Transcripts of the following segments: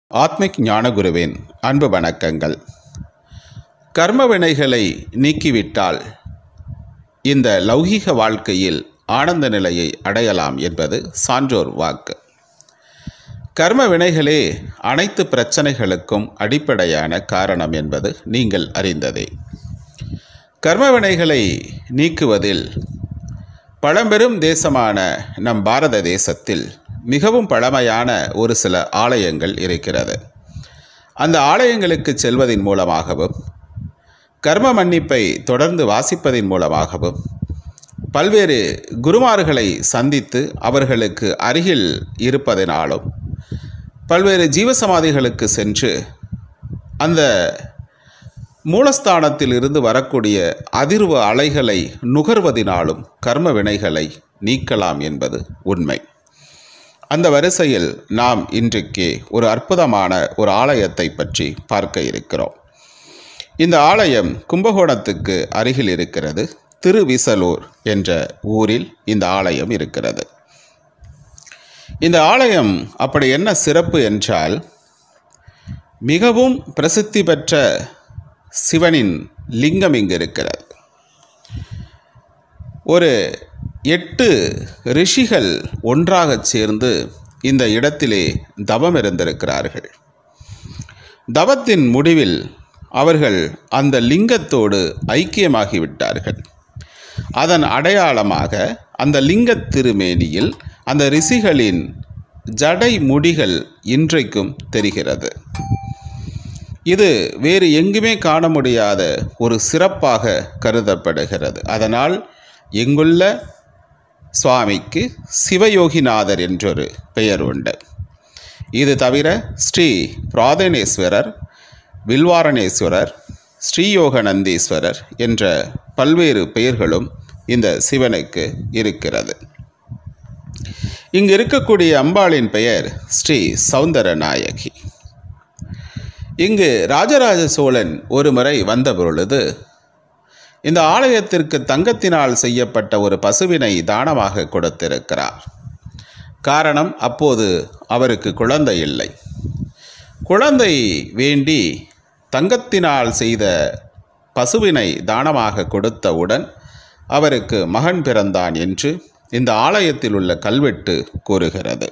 ஆத்மிக் ஞானகுருவின் அன்பு வணக்கங்கள் கர்ம வினைகளை நீக்கிவிட்டால் இந்த லௌகீக வாழ்க்கையில் ஆனந்த நிலையை அடையலாம் என்பது சான்றோர் வாக்கு கர்ம வினைகளே அனைத்து பிரச்சனைகளுக்கும் அடிப்படையான காரணம் என்பது நீங்கள் அறிந்ததே கர்ம வினைகளை நீக்குவதில் பழம்பெரும் தேசமான நம் பாரத தேசத்தில் மிகவும் பழமையான ஒரு சில ஆலயங்கள் இருக்கிறது அந்த ஆலயங்களுக்கு செல்வதன் மூலமாகவும் கர்ம மன்னிப்பை தொடர்ந்து வாசிப்பதின் மூலமாகவும் பல்வேறு குருமார்களை சந்தித்து அவர்களுக்கு அருகில் இருப்பதனாலும் பல்வேறு ஜீவசமாதிகளுக்கு சென்று அந்த மூலஸ்தானத்தில் இருந்து வரக்கூடிய அதிர்வு அலைகளை நுகர்வதினாலும் கர்ம வினைகளை நீக்கலாம் என்பது உண்மை அந்த வரிசையில் நாம் இன்றைக்கு ஒரு அற்புதமான ஒரு ஆலயத்தை பற்றி பார்க்க இருக்கிறோம் இந்த ஆலயம் கும்பகோணத்துக்கு அருகில் இருக்கிறது திருவிசலூர் என்ற ஊரில் இந்த ஆலயம் இருக்கிறது இந்த ஆலயம் அப்படி என்ன சிறப்பு என்றால் மிகவும் பிரசித்தி பெற்ற சிவனின் லிங்கம் இங்கு இருக்கிறது ஒரு எட்டு ரிஷிகள் ஒன்றாகச் சேர்ந்து இந்த இடத்திலே தவம் இருந்திருக்கிறார்கள் தவத்தின் முடிவில் அவர்கள் அந்த லிங்கத்தோடு ஐக்கியமாகிவிட்டார்கள் அதன் அடையாளமாக அந்த லிங்கத் திருமேனியில் அந்த ரிஷிகளின் ஜடை முடிகள் இன்றைக்கும் தெரிகிறது இது வேறு எங்குமே காண முடியாத ஒரு சிறப்பாக கருதப்படுகிறது அதனால் எங்குள்ள சுவாமிக்கு சிவயோகிநாதர் என்றொரு பெயர் உண்டு இது தவிர ஸ்ரீ பிராதனேஸ்வரர் வில்வாரணேஸ்வரர் ஸ்ரீயோகநந்தீஸ்வரர் என்ற பல்வேறு பெயர்களும் இந்த சிவனுக்கு இருக்கிறது இங்கு இருக்கக்கூடிய அம்பாளின் பெயர் ஸ்ரீ சௌந்தரநாயகி இங்கு ராஜராஜ சோழன் ஒரு முறை வந்த பொழுது இந்த ஆலயத்திற்கு தங்கத்தினால் செய்யப்பட்ட ஒரு பசுவினை தானமாக கொடுத்திருக்கிறார் காரணம் அப்போது அவருக்கு குழந்தை இல்லை குழந்தை வேண்டி தங்கத்தினால் செய்த பசுவினை தானமாக கொடுத்தவுடன் அவருக்கு மகன் பிறந்தான் என்று இந்த ஆலயத்தில் உள்ள கல்வெட்டு கூறுகிறது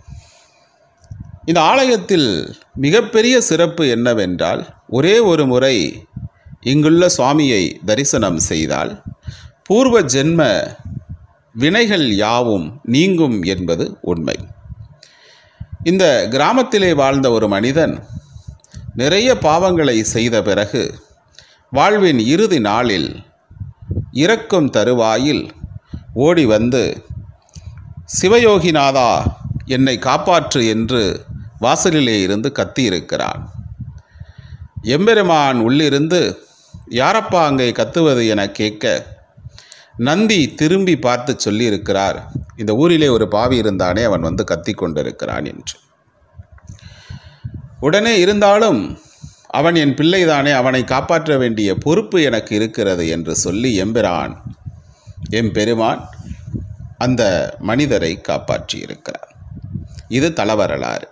இந்த ஆலயத்தில் மிகப்பெரிய சிறப்பு என்னவென்றால் ஒரே ஒரு முறை இங்குள்ள சுவாமியை தரிசனம் செய்தால் பூர்வ ஜென்ம வினைகள் யாவும் நீங்கும் என்பது உண்மை இந்த கிராமத்திலே வாழ்ந்த ஒரு மனிதன் நிறைய பாவங்களை செய்த பிறகு வாழ்வின் இறுதி நாளில் இறக்கும் தருவாயில் ஓடி வந்து சிவயோகிநாதா என்னை காப்பாற்று என்று வாசலிலே இருந்து கத்தியிருக்கிறான் எம்பெருமான் உள்ளிருந்து யாரப்பா அங்கே கத்துவது என கேட்க நந்தி திரும்பி பார்த்து சொல்லியிருக்கிறார் இந்த ஊரிலே ஒரு பாவி இருந்தானே அவன் வந்து கத்தி கொண்டிருக்கிறான் என்று உடனே இருந்தாலும் அவன் என் பிள்ளைதானே அவனை காப்பாற்ற வேண்டிய பொறுப்பு எனக்கு இருக்கிறது என்று சொல்லி எம்பிரான் எம்பெருமான் அந்த மனிதரை காப்பாற்றியிருக்கிறார் இது தலவரலாறு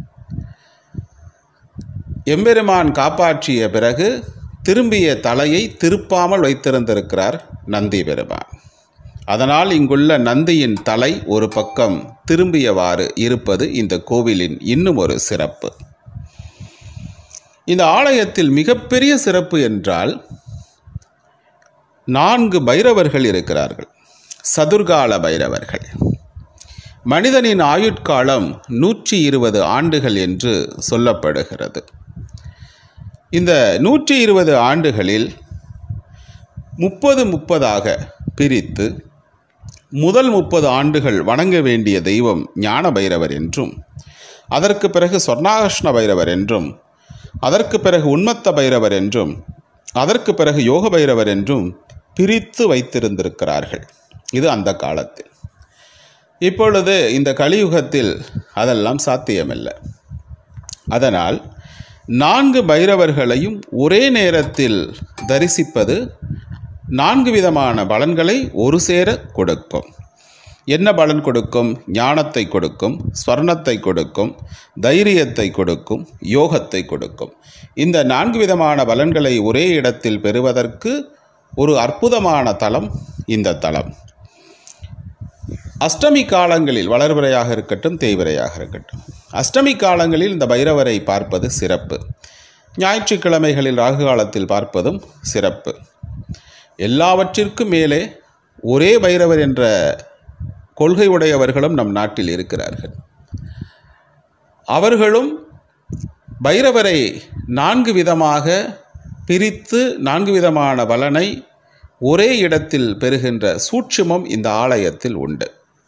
எம்பெருமான் காப்பாற்றிய பிறகு திரும்பிய தலையை திருப்பாமல் வைத்திருந்திருக்கிறார் நந்தி பெருமான் அதனால் இங்குள்ள நந்தியின் தலை ஒரு பக்கம் திரும்பியவாறு இருப்பது இந்த கோவிலின் இன்னும் ஒரு சிறப்பு இந்த ஆலயத்தில் மிகப்பெரிய சிறப்பு என்றால் நான்கு பைரவர்கள் இருக்கிறார்கள் சதுர்கால பைரவர்கள் மனிதனின் ஆயுட்காலம் நூற்றி இருபது ஆண்டுகள் என்று சொல்லப்படுகிறது இந்த நூற்றி இருபது ஆண்டுகளில் முப்பது முப்பதாக பிரித்து முதல் முப்பது ஆண்டுகள் வணங்க வேண்டிய தெய்வம் ஞான பைரவர் என்றும் அதற்கு பிறகு சொர்ணாகிருஷ்ண பைரவர் என்றும் அதற்கு பிறகு உன்மத்த பைரவர் என்றும் அதற்கு பிறகு யோக பைரவர் என்றும் பிரித்து வைத்திருந்திருக்கிறார்கள் இது அந்த காலத்தில் இப்பொழுது இந்த கலியுகத்தில் அதெல்லாம் சாத்தியமில்லை அதனால் நான்கு பைரவர்களையும் ஒரே நேரத்தில் தரிசிப்பது நான்கு விதமான பலன்களை ஒரு சேர கொடுக்கும் என்ன பலன் கொடுக்கும் ஞானத்தை கொடுக்கும் ஸ்வர்ணத்தை கொடுக்கும் தைரியத்தை கொடுக்கும் யோகத்தை கொடுக்கும் இந்த நான்கு விதமான பலன்களை ஒரே இடத்தில் பெறுவதற்கு ஒரு அற்புதமான தலம் இந்த தலம் அஷ்டமி காலங்களில் வளர்பிறையாக இருக்கட்டும் தேய்பிறையாக இருக்கட்டும் அஷ்டமி காலங்களில் இந்த பைரவரை பார்ப்பது சிறப்பு ஞாயிற்றுக்கிழமைகளில் ராகு காலத்தில் பார்ப்பதும் சிறப்பு எல்லாவற்றிற்கும் மேலே ஒரே பைரவர் என்ற கொள்கை உடையவர்களும் நம் நாட்டில் இருக்கிறார்கள் அவர்களும் பைரவரை நான்கு விதமாக பிரித்து நான்கு விதமான பலனை ஒரே இடத்தில் பெறுகின்ற சூட்சுமம் இந்த ஆலயத்தில் உண்டு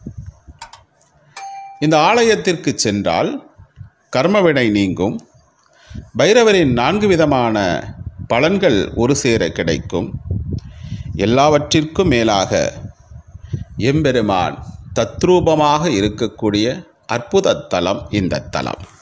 இந்த ஆலயத்திற்கு சென்றால் கர்மவினை நீங்கும் பைரவரின் நான்கு விதமான பலன்கள் ஒரு சேர கிடைக்கும் எல்லாவற்றிற்கும் மேலாக எம்பெருமான் தத்ரூபமாக இருக்கக்கூடிய அற்புத தலம் இந்த தலம்